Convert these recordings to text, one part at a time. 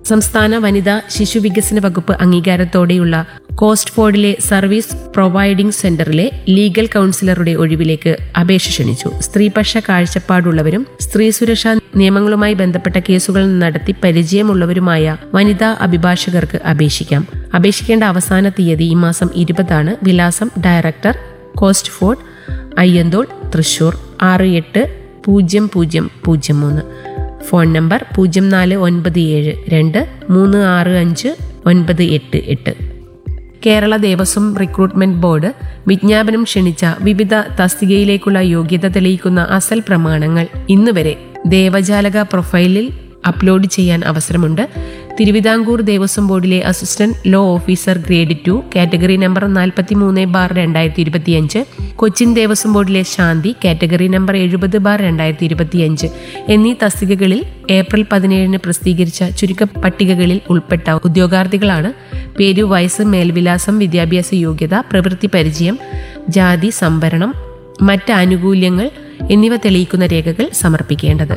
സംസ്ഥാന വനിതാ ശിശു വികസന വകുപ്പ് അംഗീകാരത്തോടെയുള്ള കോസ്റ്റ്ഫോർഡിലെ സർവീസ് പ്രൊവൈഡിംഗ് സെന്ററിലെ ലീഗൽ കൌൺസിലറുടെ ഒഴിവിലേക്ക് അപേക്ഷ ക്ഷണിച്ചു സ്ത്രീപക്ഷ കാഴ്ചപ്പാടുള്ളവരും സ്ത്രീ സുരക്ഷാ നിയമങ്ങളുമായി ബന്ധപ്പെട്ട കേസുകൾ നടത്തി പരിചയമുള്ളവരുമായ വനിതാ അഭിഭാഷകർക്ക് അപേക്ഷിക്കാം അപേക്ഷിക്കേണ്ട അവസാന തീയതി ഈ മാസം ഇരുപതാണ് വിലാസം ഡയറക്ടർ കോസ്റ്റ്ഫോർഡ് അയ്യന്തോൾ തൃശൂർ ആറ് എട്ട് പൂജ്യം പൂജ്യം പൂജ്യം മൂന്ന് ഫോൺ നമ്പർ പൂജ്യം നാല് ഒൻപത് ഏഴ് രണ്ട് മൂന്ന് ആറ് അഞ്ച് ഒൻപത് എട്ട് എട്ട് കേരള ദേവസ്വം റിക്രൂട്ട്മെന്റ് ബോർഡ് വിജ്ഞാപനം ക്ഷണിച്ച വിവിധ തസ്തികയിലേക്കുള്ള യോഗ്യത തെളിയിക്കുന്ന അസൽ പ്രമാണങ്ങൾ ഇന്നുവരെ ദേവജാലക പ്രൊഫൈലിൽ അപ്ലോഡ് ചെയ്യാൻ അവസരമുണ്ട് തിരുവിതാംകൂർ ദേവസ്വം ബോർഡിലെ assistant law officer grade two category number നാൽപ്പത്തി മൂന്ന് ബാർ രണ്ടായിരത്തി ഇരുപത്തിയഞ്ച് കൊച്ചിൻ ദേവസ്വം ബോർഡിലെ ശാന്തി കാറ്റഗറി നമ്പർ എഴുപത് ബാർ രണ്ടായിരത്തി ഇരുപത്തിയഞ്ച് എന്നീ തസ്തികകളിൽ ഏപ്രിൽ പതിനേഴിന് പ്രസിദ്ധീകരിച്ച ചുരുക്ക പട്ടികകളിൽ ഉൾപ്പെട്ട ഉദ്യോഗാർത്ഥികളാണ് പേര് വയസ്സ് മേൽവിലാസം വിദ്യാഭ്യാസ യോഗ്യത പ്രവൃത്തി പരിചയം ജാതി സംവരണം മറ്റ് ആനുകൂല്യങ്ങൾ എന്നിവ തെളിയിക്കുന്ന രേഖകൾ സമർപ്പിക്കേണ്ടത്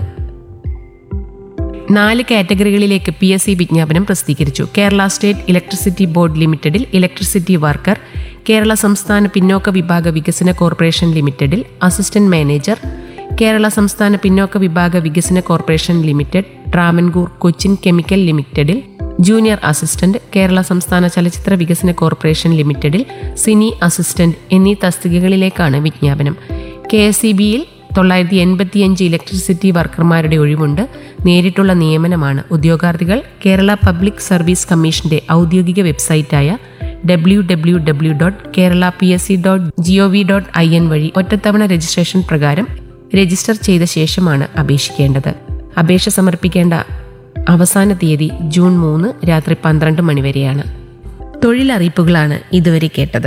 നാല് കാറ്റഗറികളിലേക്ക് പി എസ് സി വിജ്ഞാപനം പ്രസിദ്ധീകരിച്ചു കേരള സ്റ്റേറ്റ് ഇലക്ട്രിസിറ്റി ബോർഡ് ലിമിറ്റഡിൽ ഇലക്ട്രിസിറ്റി വർക്കർ കേരള സംസ്ഥാന പിന്നോക്ക വിഭാഗ വികസന കോർപ്പറേഷൻ ലിമിറ്റഡിൽ അസിസ്റ്റന്റ് മാനേജർ കേരള സംസ്ഥാന പിന്നോക്ക വിഭാഗ വികസന corporation limited Travancore Cochin chemical ലിമിറ്റഡിൽ ജൂനിയർ അസിസ്റ്റന്റ് കേരള സംസ്ഥാന ചലച്ചിത്ര വികസന കോർപ്പറേഷൻ ലിമിറ്റഡിൽ സിനി അസിസ്റ്റന്റ് എന്നീ തസ്തികകളിലേക്കാണ് വിജ്ഞാപനം കെ എസ് ഇ ബിയിൽ തൊള്ളായിരത്തി എൺപത്തിയഞ്ച് ഇലക്ട്രിസിറ്റി വർക്കർമാരുടെ ഒഴിവുണ്ട് നേരിട്ടുള്ള നിയമനമാണ് ഉദ്യോഗാർത്ഥികൾ കേരള പബ്ലിക് സർവീസ് കമ്മീഷന്റെ ഔദ്യോഗിക വെബ്സൈറ്റായ W W W dot Kerala P S C dot G O V dot I N വഴി ഒറ്റത്തവണ രജിസ്ട്രേഷൻ പ്രകാരം രജിസ്റ്റർ ചെയ്ത ശേഷമാണ് അപേക്ഷിക്കേണ്ടത് അപേക്ഷ സമർപ്പിക്കേണ്ട അവസാന തീയതി ജൂൺ മൂന്ന് രാത്രി പന്ത്രണ്ട് മണിവരെയാണ് തൊഴിലറിയിപ്പുകളാണ് ഇതുവരെ കേട്ടത്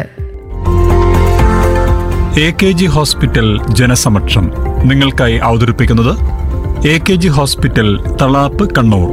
എ കെ ജി ഹോസ്പിറ്റൽ ജനസമക്ഷം നിങ്ങൾക്കായി അവതരിപ്പിക്കുന്നത് A K G hospital Thalap Kannur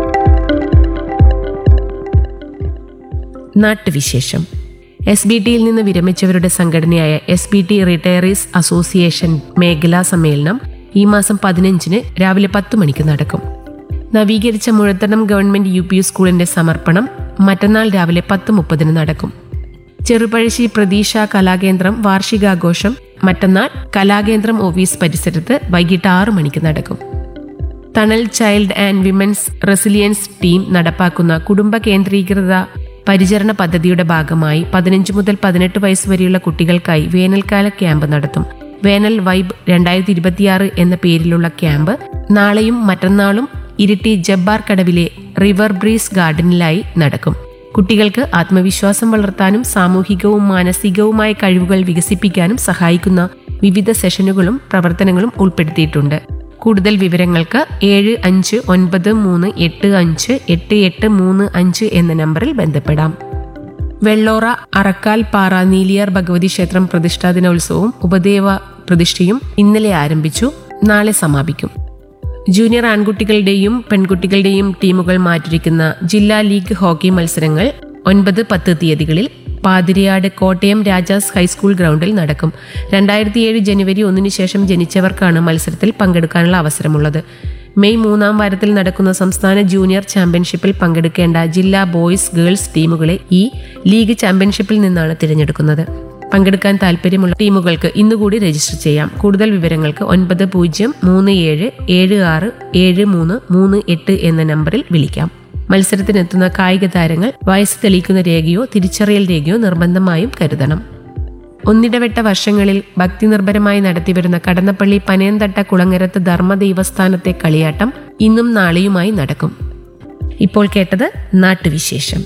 നാട്ടുവിശേഷം എസ് ബി ടിയിൽ നിന്ന് വിരമിച്ചവരുടെ സംഘടനയായ S B T retirees association മേഖലാ സമ്മേളനം ഈ മാസം പതിനഞ്ചിന് രാവിലെ പത്ത് മണിക്ക് നടക്കും നവീകരിച്ച മുഴത്തടം ഗവൺമെന്റ് യു പി സ്കൂളിന്റെ സമർപ്പണം മറ്റന്നാൾ രാവിലെ പത്ത് മുപ്പതിന് നടക്കും ചെറുപഴശ്ശി പ്രതീക്ഷ കലാകേന്ദ്രം വാർഷികാഘോഷം മറ്റന്നാൾ കലാകേന്ദ്രം ഓഫീസ് പരിസരത്ത് വൈകിട്ട് ആറു മണിക്ക് നടക്കും Thanal child and women's resilience team നടപ്പാക്കുന്ന കുടുംബ കേന്ദ്രീകൃത പരിചരണ പദ്ധതിയുടെ ഭാഗമായി പതിനഞ്ച് മുതൽ പതിനെട്ട് വയസ്സ് വരെയുള്ള കുട്ടികൾക്കായി വേനൽക്കാല ക്യാമ്പ് നടത്തും വേനൽ വൈബ് രണ്ടായിരത്തി ഇരുപത്തിയാറ് എന്ന പേരിലുള്ള ക്യാമ്പ് നാളെയും മറ്റന്നാളും ഇരിട്ടി ജബ്ബാർ കടവിലെ റിവർ ബ്രീസ് ഗാർഡനിലായി നടക്കും കുട്ടികൾക്ക് ആത്മവിശ്വാസം വളർത്താനും സാമൂഹികവും മാനസികവുമായ കഴിവുകൾ വികസിപ്പിക്കാനും സഹായിക്കുന്ന വിവിധ സെഷനുകളും പ്രവർത്തനങ്ങളും ഉൾപ്പെടുത്തിയിട്ടുണ്ട് കൂടുതൽ വിവരങ്ങൾക്ക് ഏഴ് അഞ്ച് ഒൻപത് മൂന്ന് എട്ട് അഞ്ച് എട്ട് എട്ട് മൂന്ന് അഞ്ച് എന്ന നമ്പറിൽ ബന്ധപ്പെടാം വെള്ളോറ അറക്കാൽ പാറ നീലിയാർ ഭഗവതി ക്ഷേത്രം പ്രതിഷ്ഠാ ദിനോത്സവവും ഉപദേവ പ്രതിഷ്ഠയും ഇന്നലെ ആരംഭിച്ചു നാളെ സമാപിക്കും ജൂനിയർ ആൺകുട്ടികളുടെയും പെൺകുട്ടികളുടെയും ടീമുകൾ മാറ്റിരിക്കുന്ന ജില്ലാ ലീഗ് ഹോക്കി മത്സരങ്ങൾ ഒൻപത് പത്ത് തീയതികളിൽ പാതിരിയാട് കോട്ടയം രാജാസ് ഹൈസ്കൂൾ ഗ്രൗണ്ടിൽ നടക്കും രണ്ടായിരത്തി ഏഴ് ജനുവരി ഒന്നിനു ശേഷം ജനിച്ചവർക്കാണ് മത്സരത്തിൽ പങ്കെടുക്കാനുള്ള അവസരമുള്ളത് മെയ് മൂന്നാം വാരത്തിൽ നടക്കുന്ന സംസ്ഥാന ജൂനിയർ ചാമ്പ്യൻഷിപ്പിൽ പങ്കെടുക്കേണ്ട ജില്ലാ ബോയ്സ് ഗേൾസ് ടീമുകളെ ഈ ലീഗ് ചാമ്പ്യൻഷിപ്പിൽ നിന്നാണ് തിരഞ്ഞെടുക്കുന്നത് പങ്കെടുക്കാൻ താല്പര്യമുള്ള ടീമുകൾക്ക് ഇന്നുകൂടി രജിസ്റ്റർ ചെയ്യാം കൂടുതൽ വിവരങ്ങൾക്ക് ഒൻപത് പൂജ്യം മൂന്ന് ഏഴ് ഏഴ് ആറ് ഏഴ് മൂന്ന് മൂന്ന് എട്ട് എന്ന നമ്പറിൽ വിളിക്കാം മത്സരത്തിനെത്തുന്ന കായിക താരങ്ങൾ വയസ്സ് തെളിയിക്കുന്ന രേഖയോ തിരിച്ചറിയൽ രേഖയോ നിർബന്ധമായും കരുതണം ഒന്നിടവിട്ട വർഷങ്ങളിൽ ഭക്തി നിർഭരമായി നടത്തിവരുന്ന കടന്നപ്പള്ളി പനയന്തട്ട കുളങ്ങരത്ത് ധർമ്മദൈവസ്ഥാനത്തെ കളിയാട്ടം ഇന്നും നാളെയുമായി നടക്കും ഇപ്പോൾ കേട്ടത് നാട്ടുവിശേഷം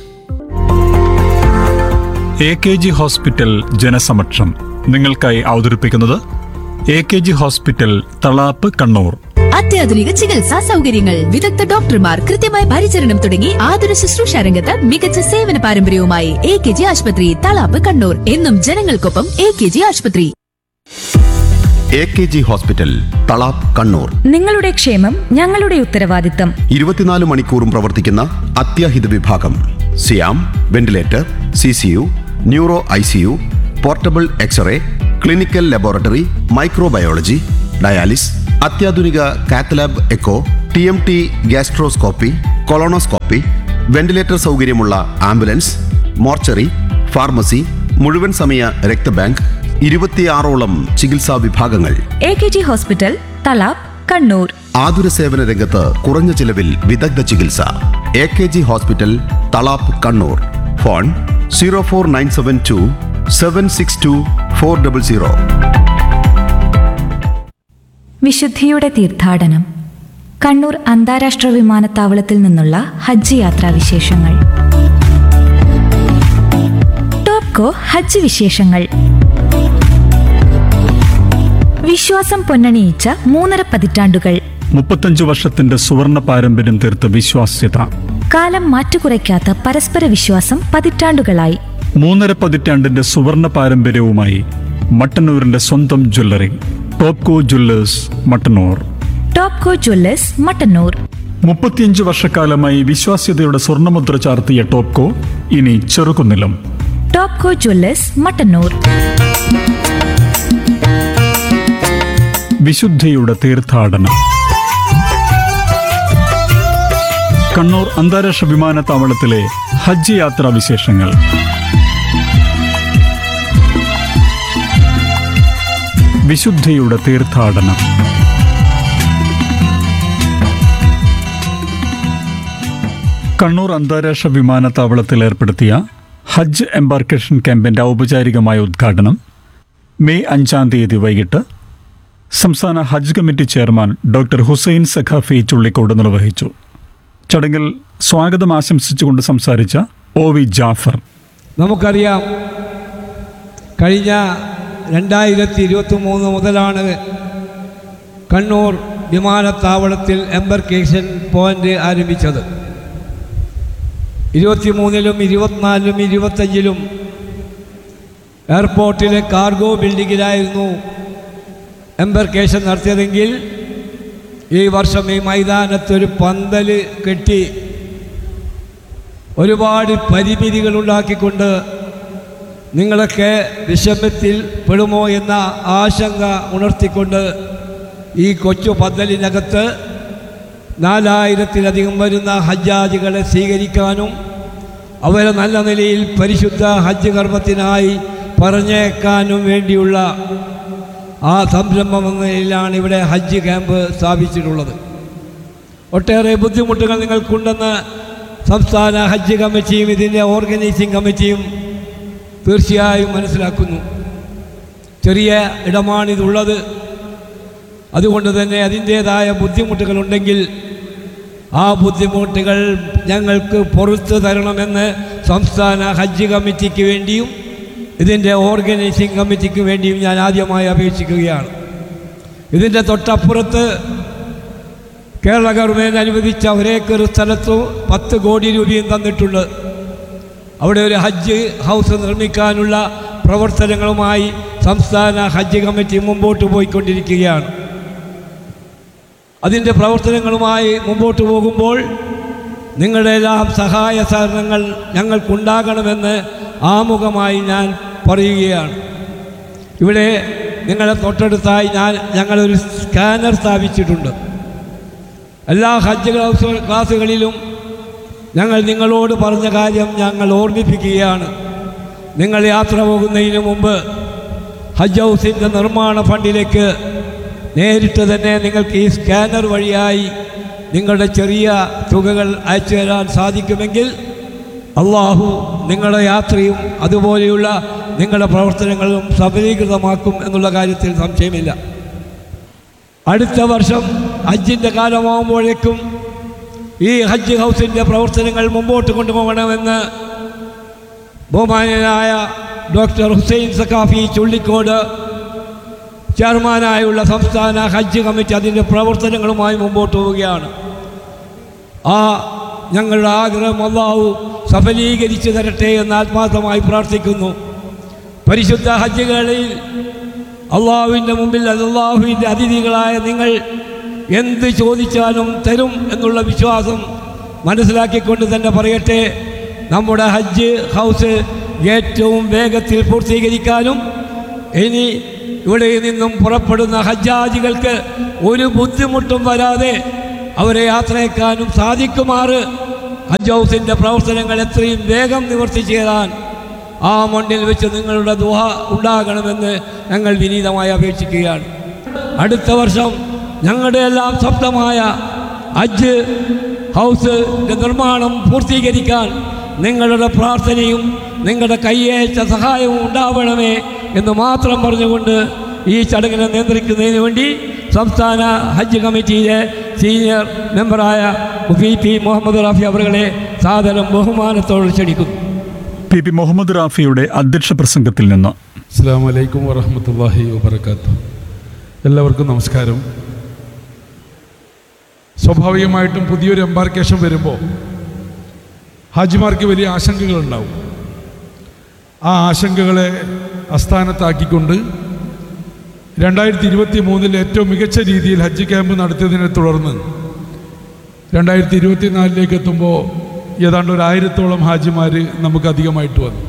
എ കെ ജി ഹോസ്പിറ്റൽ ജനസമക്ഷം നിങ്ങൾക്കായി അവതരിപ്പിക്കുന്നത് A K G hospital Thalap Kannur അത്യാധുനിക ചികിത്സാ സൗകര്യങ്ങൾ വിദഗ്ധ ഡോക്ടർമാർ കൃത്യമായ പരിചരണം തുടങ്ങി ആതുര ശുശ്രൂഷ രംഗത്ത് മികച്ച സേവന പാരമ്പര്യവുമായി എ കെ ജി ആശുപത്രി തളാപ്പ് കണ്ണൂർ എന്നും ജനങ്ങൾക്കൊപ്പം എ കെ ജി ആശുപത്രി A K G hospital Thalap Kannur നിങ്ങളുടെ ക്ഷേമം ഞങ്ങളുടെ ഉത്തരവാദിത്തം ഇരുപത്തിനാല് മണിക്കൂറും പ്രവർത്തിക്കുന്ന അത്യാഹിത വിഭാഗം സിയാം ventilator C C U neuro I C U portable X-ray clinical laboratory microbiology dialysis അത്യാധുനിക cath lab echo T M T gastroscopy colonoscopy ventilator സൗകര്യമുള്ള ആംബുലൻസ് മോർച്ചറി ഫാർമസി മുഴുവൻ സമയ രക്തബാങ്ക് ഇരുപത്തിയാറോളം ചികിത്സാ വിഭാഗങ്ങൾ A K G hospital Thalap Kannur ആതുര സേവന രംഗത്ത് കുറഞ്ഞ ചിലവിൽ വിദഗ്ധ ചികിത്സ A K G hospital Thalap Kannur phone zero four nine seven two seven six two four double zero വിശുദ്ധിയുടെ തീർത്ഥാടനം കണ്ണൂർ അന്താരാഷ്ട്ര വിമാനത്താവളത്തിൽ നിന്നുള്ള ഹജ്ജ് യാത്രാ വിശേഷങ്ങൾ ടോപ്കോ ഹജ്ജ് വിശേഷങ്ങൾ വിശ്വാസം പൊന്നണിയിച്ച മൂന്നര പതിറ്റാണ്ടുകൾ മുപ്പത്തഞ്ച് വർഷത്തിന്റെ സുവർണ പാരമ്പര്യം തീർത്ത വിശ്വാസ്യത കാലം മാറ്റുകുറയ്ക്കാത്ത പരസ്പര വിശ്വാസം പതിറ്റാണ്ടുകളായി മൂന്നര പതിറ്റാണ്ടിന്റെ സുവർണ പാരമ്പര്യവുമായി മട്ടന്നൂരിന്റെ സ്വന്തം jewellery Topco jewellers Mattannur Topco jewellers Mattannur മുപ്പത്തിയഞ്ച് വർഷക്കാലമായി വിശ്വാസ്യതയുടെ സ്വർണ്ണമുദ്ര ചാർത്തിയ ടോപ്കോ ഇനി ചെറുകുന്നിലും ടോപ്കോ ജ്വല്ലേഴ്സ് മട്ടന്നൂർ വിശുദ്ധിയുടെ തീർത്ഥാടനം കണ്ണൂർ അന്താരാഷ്ട്ര വിമാനത്താവളത്തിലെ ഹജ്ജ് യാത്രാ വിശേഷങ്ങൾ വിശുദ്ധിയുടെ തീർത്ഥാടനം കണ്ണൂർ അന്താരാഷ്ട്ര വിമാനത്താവളത്തിൽ ഏർപ്പെടുത്തിയ ഹജ്ജ് എംബാർക്കേഷൻ ക്യാമ്പിന്റെ ഔപചാരികമായ ഉദ്ഘാടനം മെയ് അഞ്ചാം തീയതി വൈകിട്ട് സംസ്ഥാന Hajj committee chairman doctor Hussain Saqafi Chullikode നിർവഹിച്ചു ചടങ്ങിൽ സ്വാഗതം ആശംസിച്ചുകൊണ്ട് സംസാരിച്ച ഒ വി ജാഫർ നമുക്കറിയാം കഴിഞ്ഞ രണ്ടായിരത്തി ഇരുപത്തി മൂന്ന് മുതലാണ് കണ്ണൂർ വിമാനത്താവളത്തിൽ എംബർക്കേഷൻ പോയിന്റ് ആരംഭിച്ചത് ഇരുപത്തിമൂന്നിലും ഇരുപത്തിനാലിലും ഇരുപത്തഞ്ചിലും എയർപോർട്ടിലെ കാർഗോ ബിൽഡിങ്ങിലായിരുന്നു എംബർക്കേഷൻ നടത്തിയതെങ്കിൽ ഈ വർഷം ഈ മൈതാനത്തൊരു പന്തൽ കെട്ടി ഒരുപാട് പരിമിതികൾ ഉണ്ടാക്കിക്കൊണ്ട് നിങ്ങളൊക്കെ വിഷമത്തിൽ പെടുമോ എന്ന ആശങ്ക ഉണർത്തിക്കൊണ്ട് ഈ കൊച്ചു പന്തലിനകത്ത് നാലായിരത്തിലധികം വരുന്ന ഹജ്ജാജികളെ സ്വീകരിക്കാനും അവരെ നല്ല നിലയിൽ പരിശുദ്ധ ഹജ്ജ് കർമ്മത്തിനായി പറഞ്ഞേക്കാനും വേണ്ടിയുള്ള ആ സംരംഭം എന്ന നിലയിലാണ് ഇവിടെ ഹജ്ജ് ക്യാമ്പ് സ്ഥാപിച്ചിട്ടുള്ളത് ഒട്ടേറെ ബുദ്ധിമുട്ടുകൾ നിങ്ങൾക്കുണ്ടെന്ന് സംസ്ഥാന ഹജ്ജ് കമ്മിറ്റിയും ഇതിൻ്റെ ഓർഗനൈസിംഗ് കമ്മിറ്റിയും തീർച്ചയായും മനസ്സിലാക്കുന്നു ചെറിയ ഇടമാണിതുള്ളത് അതുകൊണ്ട് തന്നെ അതിൻ്റേതായ ബുദ്ധിമുട്ടുകളുണ്ടെങ്കിൽ ആ ബുദ്ധിമുട്ടുകൾ ഞങ്ങൾക്ക് പുറത്തു തരണമെന്ന് സംസ്ഥാന ഹജ്ജ് കമ്മിറ്റിക്ക് വേണ്ടിയും ഇതിൻ്റെ ഓർഗനൈസിംഗ് കമ്മിറ്റിക്ക് വേണ്ടിയും ഞാൻ ആദ്യമായി അപേക്ഷിക്കുകയാണ് ഇതിൻ്റെ തൊട്ടപ്പുറത്ത് കേരള ഗവൺമെൻറ് അനുവദിച്ച ഒരേക്കർ സ്ഥലത്തു പത്ത് കോടി രൂപയും തന്നിട്ടുണ്ട് അവിടെ ഒരു ഹജ്ജ് ഹൗസ് നിർമ്മിക്കാനുള്ള പ്രവർത്തനങ്ങളുമായി സംസ്ഥാന ഹജ്ജ് കമ്മിറ്റി മുമ്പോട്ട് പോയിക്കൊണ്ടിരിക്കുകയാണ് അതിൻ്റെ പ്രവർത്തനങ്ങളുമായി മുമ്പോട്ട് പോകുമ്പോൾ നിങ്ങളുടെ എല്ലാം സഹായ സഹകരണങ്ങൾ ഞങ്ങൾക്കുണ്ടാകണമെന്ന് ആമുഖമായി ഞാൻ പറയുകയാണ് ഇവിടെ നിങ്ങളെ തൊട്ടടുത്തായി ഞാൻ ഞങ്ങളൊരു സ്കാനർ സ്ഥാപിച്ചിട്ടുണ്ട് എല്ലാ ഹജ്ജ് ക്ലാസ് ക്ലാസ്സുകളിലും ഞങ്ങൾ നിങ്ങളോട് പറഞ്ഞ കാര്യം ഞങ്ങൾ ഓർമ്മിപ്പിക്കുകയാണ് നിങ്ങൾ യാത്ര പോകുന്നതിന് മുമ്പ് ഹജ്ജ് ഹൗസിൻ്റെ നിർമ്മാണ ഫണ്ടിലേക്ക് നേരിട്ട് തന്നെ നിങ്ങൾക്ക് ഈ സ്കാനർ വഴിയായി നിങ്ങളുടെ ചെറിയ തുകകൾ അയച്ചു തരാൻ സാധിക്കുമെങ്കിൽ അള്ളാഹു നിങ്ങളുടെ യാത്രയും അതുപോലെയുള്ള നിങ്ങളുടെ പ്രവർത്തനങ്ങളും സഫലീകൃതമാക്കും എന്നുള്ള കാര്യത്തിൽ സംശയമില്ല അടുത്ത വർഷം ഹജ്ജിൻ്റെ കാലമാകുമ്പോഴേക്കും ഈ ഹജ്ജ് ഹൗസിൻ്റെ പ്രവർത്തനങ്ങൾ മുമ്പോട്ട് കൊണ്ടുപോകണമെന്ന് ബഹുമാനനായ ഡോക്ടർ ഹുസൈൻ സക്കാഫി ചുള്ളിക്കോട് ചെയർമാനായുള്ള സംസ്ഥാന ഹജ്ജ് കമ്മിറ്റി അതിൻ്റെ പ്രവർത്തനങ്ങളുമായി മുമ്പോട്ട് പോവുകയാണ് ആ ഞങ്ങളുടെ ആഗ്രഹം അള്ളാഹു സഫലീകരിച്ചു തരട്ടെ എന്ന് ആത്മാർത്ഥമായി പ്രാർത്ഥിക്കുന്നു പരിശുദ്ധ ഹജ്ജുകളിൽ അള്ളാഹുവിൻ്റെ മുമ്പിൽ അള്ളാഹുവിൻ്റെ അതിഥികളായ നിങ്ങൾ എന്ത് ചോദിച്ചാലും തരും എന്നുള്ള വിശ്വാസം മനസ്സിലാക്കിക്കൊണ്ട് തന്നെ പറയട്ടെ നമ്മുടെ ഹജ്ജ് ഹൗസ് ഏറ്റവും വേഗത്തിൽ പൂർത്തീകരിക്കാനും ഇനി ഇവിടെ നിന്നും പുറപ്പെടുന്ന ഹജ്ജാജികൾക്ക് ഒരു ബുദ്ധിമുട്ടും വരാതെ അവരെ യാത്രയേക്കാനും സാധിക്കുമാറ് ഹജ്ജ് ഹൗസിൻ്റെ പ്രവർത്തനങ്ങൾ എത്രയും വേഗം നിവർത്തിച്ചു തരാൻ ആ മണ്ണിൽ വെച്ച് നിങ്ങളുടെ ദുഹ ഉണ്ടാകണമെന്ന് ഞങ്ങൾ വിനീതമായി അപേക്ഷിക്കുകയാണ് അടുത്ത വർഷം ഞങ്ങളുടെ എല്ലാം സ്വപ്നമായ ഹജ്ജ് ഹൗസിൻ്റെ നിർമ്മാണം പൂർത്തീകരിക്കാൻ നിങ്ങളുടെ പ്രാർത്ഥനയും നിങ്ങളുടെ കയ്യേറ്റ സഹായവും ഉണ്ടാവണമേ എന്ന് മാത്രം പറഞ്ഞുകൊണ്ട് ഈ ചടങ്ങിനെ നിയന്ത്രിക്കുന്നതിന് വേണ്ടി സംസ്ഥാന ഹജ്ജ് കമ്മിറ്റിയിലെ സീനിയർ മെമ്പറായ പി പി മുഹമ്മദ് റാഫി അവരുടെ സാദരം ബഹുമാനത്തോട് ക്ഷണിക്കുന്നു പി പി മുഹമ്മദ് റാഫിയുടെ അധ്യക്ഷ പ്രസംഗത്തിൽ നിന്ന് അസ്സാം വലൈക്കും വറഹമത്തല്ലാഹി വബർക്കാത്തു എല്ലാവർക്കും നമസ്കാരം സ്വാഭാവികമായിട്ടും പുതിയൊരു എംബാർക്കേഷൻ വരുമ്പോൾ ഹാജിമാർക്ക് വലിയ ആശങ്കകളുണ്ടാവും ആ ആശങ്കകളെ അസ്ഥാനത്താക്കിക്കൊണ്ട് രണ്ടായിരത്തി ഇരുപത്തി മൂന്നിൽ ഏറ്റവും മികച്ച രീതിയിൽ ഹജ്ജ് ക്യാമ്പ് നടത്തിയതിനെ തുടർന്ന് രണ്ടായിരത്തി ഇരുപത്തിനാലിലേക്ക് എത്തുമ്പോൾ ഏതാണ്ട് ഒരു ആയിരത്തോളം ഹാജിമാർ നമുക്ക് അധികമായിട്ട് വന്നു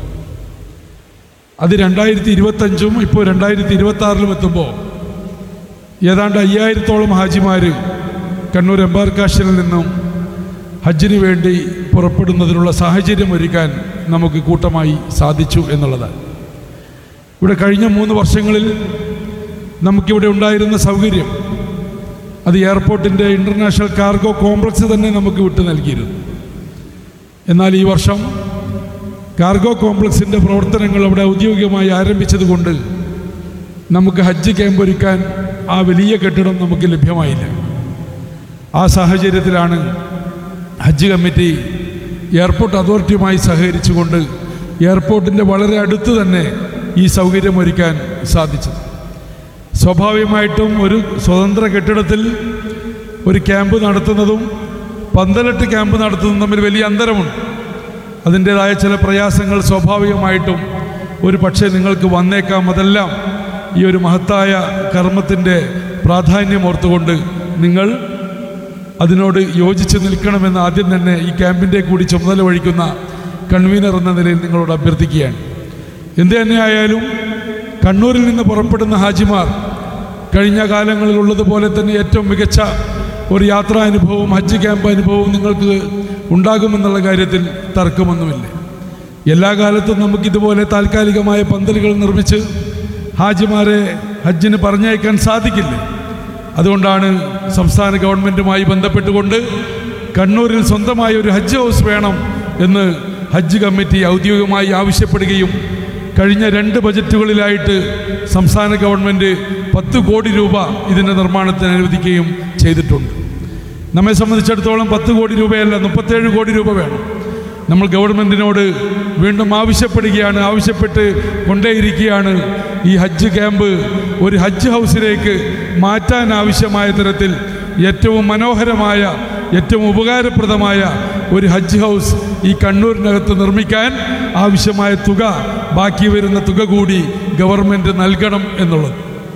അത് രണ്ടായിരത്തി ഇരുപത്തഞ്ചും ഇപ്പോൾ രണ്ടായിരത്തി ഇരുപത്തി ആറിലും എത്തുമ്പോൾ ഏതാണ്ട് അയ്യായിരത്തോളം ഹാജിമാർ കണ്ണൂർ എംബാർക്കാഷനിൽ നിന്നും ഹജ്ജിന് വേണ്ടി പുറപ്പെടുന്നതിനുള്ള സാഹചര്യം ഒരുക്കാൻ നമുക്ക് കൂട്ടമായി സാധിച്ചു എന്നുള്ളതാണ് ഇവിടെ കഴിഞ്ഞ മൂന്ന് വർഷങ്ങളിൽ നമുക്കിവിടെ ഉണ്ടായിരുന്ന സൗകര്യം അത് എയർപോർട്ടിൻ്റെ ഇൻ്റർനാഷണൽ കാർഗോ കോംപ്ലക്സ് തന്നെ നമുക്ക് വിട്ടു നൽകിയിരുന്നു എന്നാൽ ഈ വർഷം കാർഗോ കോംപ്ലക്സിൻ്റെ പ്രവർത്തനങ്ങൾ അവിടെ ഔദ്യോഗികമായി ആരംഭിച്ചതുകൊണ്ട് നമുക്ക് ഹജ്ജ് ക്യാമ്പ് ഒരുക്കാൻ ആ വലിയ കെട്ടിടം നമുക്ക് ലഭ്യമായില്ല ആ സാഹചര്യത്തിലാണ് ഹജ്ജ് കമ്മിറ്റി എയർപോർട്ട് അതോറിറ്റിയുമായി സഹകരിച്ചുകൊണ്ട് എയർപോർട്ടിൻ്റെ വളരെ അടുത്ത് തന്നെ ഈ സൗകര്യം ഒരുക്കാൻ സാധിച്ചത് സ്വാഭാവികമായിട്ടും ഒരു സ്വതന്ത്ര കെട്ടിടത്തിൽ ഒരു ക്യാമ്പ് നടത്തുന്നതും പന്തലെട്ട് ക്യാമ്പ് നടത്തുന്നതും തമ്മിൽ വലിയ അന്തരമുണ്ട് അതിൻ്റേതായ ചില പ്രയാസങ്ങൾ സ്വാഭാവികമായിട്ടും ഒരു പക്ഷേ നിങ്ങൾക്ക് വന്നേക്കാം അതെല്ലാം ഈ ഒരു മഹത്തായ കർമ്മത്തിൻ്റെ പ്രാധാന്യം ഓർത്തുകൊണ്ട് നിങ്ങൾ അതിനോട് യോജിച്ച് നിൽക്കണമെന്ന് ആദ്യം തന്നെ ഈ ക്യാമ്പിൻ്റെ കൂടി ചുമതല വഹിക്കുന്ന കൺവീനർ എന്ന നിലയിൽ നിങ്ങളോട് അഭ്യർത്ഥിക്കുകയാണ് എന്ത് തന്നെയായാലും കണ്ണൂരിൽ നിന്ന് പുറപ്പെടുന്ന ഹാജിമാർ കഴിഞ്ഞ കാലങ്ങളിലുള്ളതുപോലെ തന്നെ ഏറ്റവും മികച്ച ഒരു യാത്രാനുഭവവും ഹജ്ജ് ക്യാമ്പ് അനുഭവവും നിങ്ങൾക്ക് ഉണ്ടാകുമെന്നുള്ള കാര്യത്തിൽ തർക്കമൊന്നുമില്ല എല്ലാ കാലത്തും നമുക്കിതുപോലെ താൽക്കാലികമായ പന്തലുകൾ നിർമ്മിച്ച് ഹാജിമാരെ ഹജ്ജിന് പറഞ്ഞയക്കാൻ സാധിക്കില്ല അതുകൊണ്ടാണ് സംസ്ഥാന ഗവൺമെൻറ്റുമായി ബന്ധപ്പെട്ടുകൊണ്ട് കണ്ണൂരിൽ സ്വന്തമായ ഒരു ഹജ്ജ് ഹൗസ് വേണം എന്ന് ഹജ്ജ് കമ്മിറ്റി ഔദ്യോഗികമായി ആവശ്യപ്പെടുകയും കഴിഞ്ഞ രണ്ട് ബജറ്റുകളിലായിട്ട് സംസ്ഥാന ഗവൺമെൻറ് പത്ത് കോടി രൂപ ഇതിൻ്റെ നിർമ്മാണത്തിന് അനുവദിക്കുകയും ചെയ്തിട്ടുണ്ട് നമ്മെ സംബന്ധിച്ചിടത്തോളം പത്ത് കോടി രൂപയല്ല മുപ്പത്തേഴ് കോടി രൂപ വേണം നമ്മൾ ഗവൺമെൻറ്റിനോട് വീണ്ടും ആവശ്യപ്പെടുകയാണ് ആവശ്യപ്പെട്ട് കൊണ്ടേയിരിക്കുകയാണ് ഈ ഹജ്ജ് ക്യാമ്പ് ഒരു ഹജ്ജ് ഹൗസിലേക്ക് മാറ്റാൻ ആവശ്യമായ തരത്തിൽ ഏറ്റവും മനോഹരമായ ഏറ്റവും ഉപകാരപ്രദമായ ഒരു ഹജ്ജ് ഹൗസ് ഈ കണ്ണൂരിനകത്ത് നിർമ്മിക്കാൻ ആവശ്യമായ തുക ബാക്കി വരുന്ന തുക കൂടി ഗവൺമെൻറ് നൽകണം എന്നുള്ളത്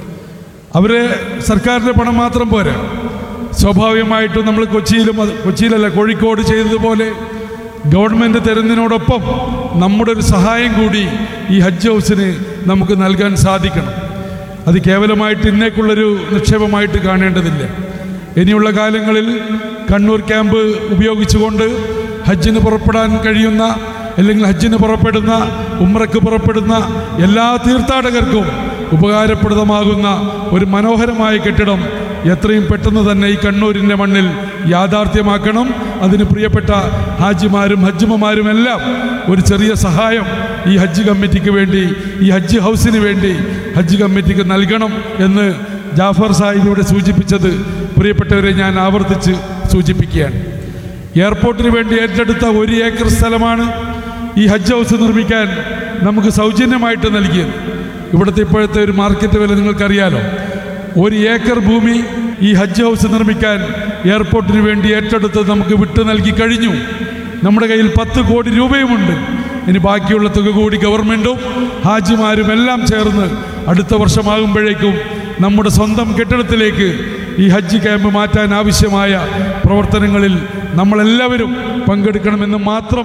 അവരെ സർക്കാരിൻ്റെ പണം മാത്രം പോരാ സ്വാഭാവികമായിട്ടും നമ്മൾ കൊച്ചിയിലും അത് കൊച്ചിയിലല്ല കോഴിക്കോട് ചെയ്തതുപോലെ ഗവൺമെൻറ് തരുന്നതിനോടൊപ്പം നമ്മുടെ ഒരു സഹായം കൂടി ഈ ഹജ്ജ് ഹൗസിന് നമുക്ക് നൽകാൻ സാധിക്കണം അത് കേവലമായിട്ട് ഇന്നേക്കുള്ളൊരു നിക്ഷേപമായിട്ട് കാണേണ്ടതില്ല ഇനിയുള്ള കാലങ്ങളിൽ കണ്ണൂർ ക്യാമ്പ് ഉപയോഗിച്ചുകൊണ്ട് ഹജ്ജിന് പുറപ്പെടാൻ കഴിയുന്ന അല്ലെങ്കിൽ ഹജ്ജിന് പുറപ്പെടുന്ന ഉമ്രക്ക് പുറപ്പെടുന്ന എല്ലാ തീർത്ഥാടകർക്കും ഉപകാരപ്രദമാകുന്ന ഒരു മനോഹരമായ കെട്ടിടം എത്രയും പെട്ടെന്ന് തന്നെ ഈ കണ്ണൂരിൻ്റെ മണ്ണിൽ യാഥാർത്ഥ്യമാക്കണം അതിന് പ്രിയപ്പെട്ട ഹാജിമാരും ഹജ്ജുമമാരും എല്ലാം ഒരു ചെറിയ സഹായം ഈ ഹജ്ജ് കമ്മിറ്റിക്ക് വേണ്ടി ഈ ഹജ്ജ് ഹൗസിന് വേണ്ടി ഹജ്ജ് കമ്മിറ്റിക്ക് നൽകണം എന്ന് ജാഫർ സാഹിബ് ഇവിടെ സൂചിപ്പിച്ചത് പ്രിയപ്പെട്ടവരെ ഞാൻ ആവർത്തിച്ച് സൂചിപ്പിക്കുകയാണ് എയർപോർട്ടിന് വേണ്ടി ഏറ്റെടുത്ത ഒരു ഏക്കർ സ്ഥലമാണ് ഈ ഹജ്ജ് ഹൗസ് നിർമ്മിക്കാൻ നമുക്ക് സൗജന്യമായിട്ട് നൽകിയത് ഇവിടുത്തെ ഇപ്പോഴത്തെ ഒരു മാർക്കറ്റ് വില നിങ്ങൾക്കറിയാലോ ഒരു ഏക്കർ ഭൂമി ഈ ഹജ്ജ് ഹൗസ് നിർമ്മിക്കാൻ എയർപോർട്ടിന് വേണ്ടി ഏറ്റെടുത്ത് നമുക്ക് വിട്ടു നൽകി കഴിഞ്ഞു നമ്മുടെ കയ്യിൽ പത്ത് കോടി രൂപയുമുണ്ട് ഇനി ബാക്കിയുള്ള തുക കൂടി ഗവൺമെൻറ്റും ഹാജിമാരും എല്ലാം ചേർന്ന് അടുത്ത വർഷമാകുമ്പോഴേക്കും നമ്മുടെ സ്വന്തം കെട്ടിടത്തിലേക്ക് ഈ ഹജ്ജ് ക്യാമ്പ് മാറ്റാൻ ആവശ്യമായ പ്രവർത്തനങ്ങളിൽ നമ്മളെല്ലാവരും പങ്കെടുക്കണമെന്ന് മാത്രം